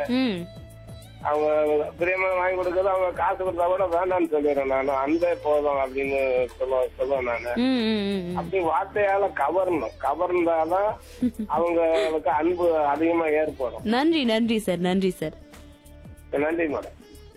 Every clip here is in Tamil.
ம் அவங்க பிரியமா வாங்கி கொடுக்கறது அவங்க காசு கொடுத்தா கூட வேண்டாம்னு சொல்லிடுறேன் நான் அந்த போதும் அப்படின்னு சொல்ல சொல்லுவேன் நானு ம் ம், ம், ம். அப்படி வார்த்தையால கவரணும் கவர்ந்தாதான் அவங்களுக்கு அன்பு அதிகமா ஏற்படும் நன்றி நன்றி சார் நன்றி சார் நன்றி மேடம்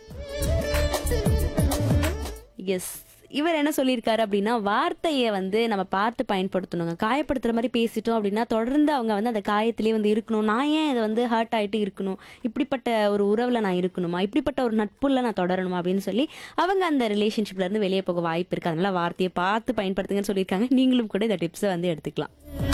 எஸ் இவர் என்ன சொல்லியிருக்காரு அப்படின்னா வார்த்தையை வந்து நம்ம பார்த்து பயன்படுத்தணுங்க காயப்படுத்துற மாதிரி பேசிட்டோம் அப்படின்னா தொடர்ந்து அவங்க வந்து அந்த காயத்திலே வந்து இருக்கணும் நான் ஏன் இதை வந்து ஹர்ட் ஆயிட்டு இருக்கணும் இப்படிப்பட்ட ஒரு உறவுல நான் இருக்கணுமா இப்படிப்பட்ட ஒரு நட்புல நான் தொடரணுமா அப்படின்னு சொல்லி அவங்க அந்த ரிலேஷன்ஷிப்ல இருந்து வெளியே போக வாய்ப்பு இருக்கு அதனால வார்த்தையை பார்த்து பயன்படுத்துங்கன்னு சொல்லியிருக்காங்க நீங்களும் கூட இந்த டிப்ஸை வந்து எடுத்துக்கலாம்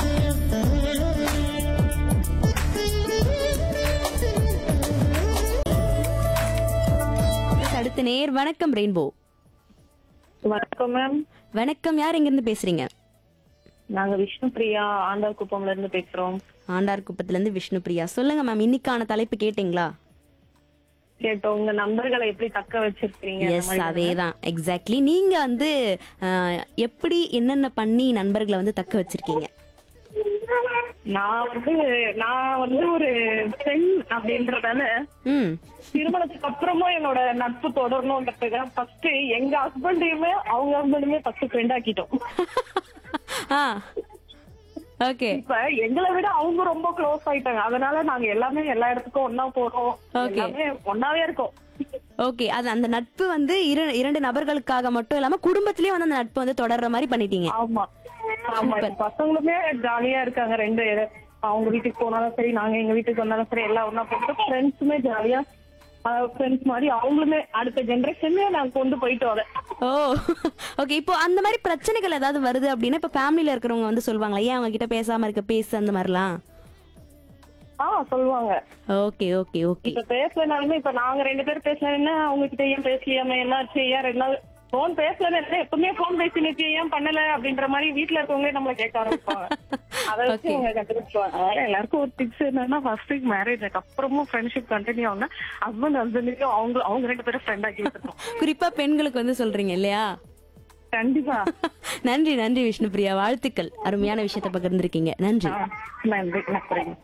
அடுத்த நேர் வணக்கம் ரெயின்போ வணக்கம் மேம் வணக்கம் யார் எங்கிருந்து பேசுறீங்க நாங்க விஷ்ணு பிரியா ஆண்டாள் குப்பம்ல இருந்து பேசுறோம் ஆண்டார் குப்பத்துல இருந்து விஷ்ணு பிரியா சொல்லுங்க மேம் இன்னைக்கான தலைப்பு கேட்டிங்களா கேட்டோம் உங்க நண்பர்களை எப்படி தக்க வச்சிருக்கீங்க அந்த எஸ் மாதிரி அதேதான் எக்ஸாக்ட்லி நீங்க வந்து அஹ், எப்படி என்னென்ன பண்ணி நண்பர்களை வந்து தக்க வச்சிருக்கீங்க நான் வந்து நான் வந்து ஒரு பெண் அப்படின்றதால ம் திருமணத்துக்கு அப்புறமும் என்னோட நட்பு தொடரணும்ன்றதுக்கு ஃபர்ஸ்ட் எங்க ஹஸ்பண்டையுமே அவங்க ஹஸ்பண்டுமே ஃபர்ஸ்ட் ஃப்ரெண்ட் ஆக்கிட்டோம் ஆ ஓகே இப்ப எங்களை விட அவங்க ரொம்ப க்ளோஸ் ஆயிட்டாங்க அதனால நாங்க எல்லாமே எல்லா இடத்துக்கும் ஒன்னா போறோம் Okay. எல்லாமே ஒன்னாவே இருக்கோம் ஓகே அது அந்த நட்பு வந்து இரு- இரண்டு நபர்களுக்காக மட்டும் இல்லாம குடும்பத்திலேயே வந்து அந்த நட்பு வந்து தொடர்ற மாதிரி பண்ணிட்டீங்க ஆமா ஆமா இப்ப பசங்களுமே ஜாலியா இருக்காங்க ரெண்டு அவங்க வீட்டுக்கு போனாலும் சரி நாங்க எங்க வீட்டுக்கு வந்தாலும் சரி எல்லாம் ஒண்ணா போட்டு ஃப்ரெண்ட்ஸுமே ஜாலியா ஃப்ரெண்ட்ஸ் மாதிரி அவங்களுமே அடுத்த ஜெனரேஷன்லயே நாங்க கொண்டு போயிட்டு வரேன் ஓ ஓகே இப்போ அந்த மாதிரி பிரச்சனைகள் ஏதாவது வருது அப்படின்னா இப்போ ஃபேமிலியில இருக்கிறவங்க வந்து சொல்லுவாங்களா ஏன் அவங்க கிட்ட பேசாம இருக்க பேசு அந்த மாதிரிலாம் ஆ சொல்லுவாங்க ஓகே ஓகே ஓகே இப்ப பேசலனாலுமே இப்ப நாங்க ரெண்டு பேரும் பேசலன்னா அவங்க கிட்ட ஏன் பேசலையாம என்னாச்சு ஏன் ரெண்டு நாள் போன் பேசல எப்பவுமே போன் பேசினுச்சு ஏன் பண்ணல அப்படின்ற மாதிரி வீட்டுல இருக்கவங்க நம்மள கேட்க ஆரம்பிப்பாங்க அதை வச்சு அவங்க கண்டுபிடிச்சுவாங்க அதனால எல்லாருக்கும் ஒரு டிப்ஸ் என்னன்னா ஃபர்ஸ்ட் மேரேஜ் அப்புறமும் ஃப்ரெண்ட்ஷிப் கண்டினியூ ஆகுனா ஹஸ்பண்ட் ஹஸ்பண்டுக்கும் அவங்க அவங்க ரெண்டு பேரும் ஃப்ரெண்ட் ஆக்கி வச்சிருக்கோம் குறிப்பா பெண்களுக்கு வந்து சொல்றீங்க இல்லையா கண்டிப்பா நன்றி நன்றி விஷ்ணு பிரியா வாழ்த்துக்கள் அருமையான விஷயத்தை பகிர்ந்திருக்கீங்க நன்றி ஆ, நன்றி நன்றி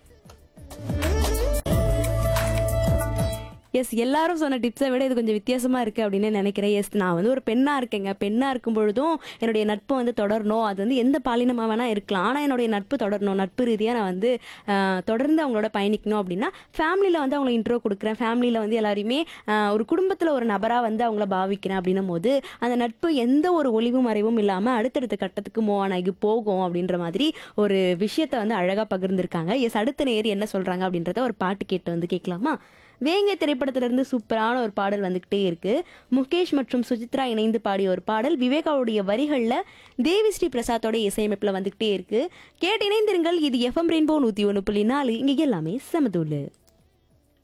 எஸ் எல்லாரும் சொன்ன டிப்ஸை விட இது கொஞ்சம் வித்தியாசமா இருக்கு அப்படின்னு நினைக்கிறேன் எஸ் நான் வந்து ஒரு பெண்ணா இருக்கேங்க பெண்ணா இருக்கும் பொழுதும் என்னுடைய நட்பு வந்து தொடரணும் அது வந்து எந்த பாலினமா வேணா இருக்கலாம் ஆனா என்னுடைய நட்பு தொடரணும் நட்பு ரீதியா நான் வந்து ஆஹ், தொடர்ந்து அவங்களோட பயணிக்கணும் அப்படின்னா ஃபேமிலியில வந்து அவங்களை இன்ட்ரோ கொடுக்குறேன் ஃபேமிலியில வந்து எல்லாரையுமே ஆஹ், ஒரு குடும்பத்துல ஒரு நபரா வந்து அவங்கள பாவிக்கிறேன் அப்படின்னும் போது அந்த நட்பு எந்த ஒரு ஒளிவு மறைவும் இல்லாம அடுத்தடுத்த கட்டத்துக்கு மூவ் ஆகி போகும் அப்படின்ற மாதிரி ஒரு விஷயத்த வந்து அழகா பகிர்ந்திருக்காங்க எஸ் அடுத்த நேர் என்ன சொல்றாங்க அப்படின்றத ஒரு பாட்டு கேட்டு வந்து கேட்கலாமா வேங்கை திரைப்படத்துல இருந்து சூப்பரான ஒரு பாடல் வந்துகிட்டே இருக்கு முகேஷ் மற்றும் சுசித்ரா இணைந்து பாடிய ஒரு பாடல் விவேகாவுடைய வரிகள்ல தேவி ஸ்ரீ பிரசாத்தோட இசையமைப்புல வந்துகிட்டே இருக்கு கேட்டு இணைந்திருங்கள் இது எஃப்எம் ரெயின்போ நூத்தி ஒன்று புள்ளி நாலு இங்க எல்லாமே சமதூளு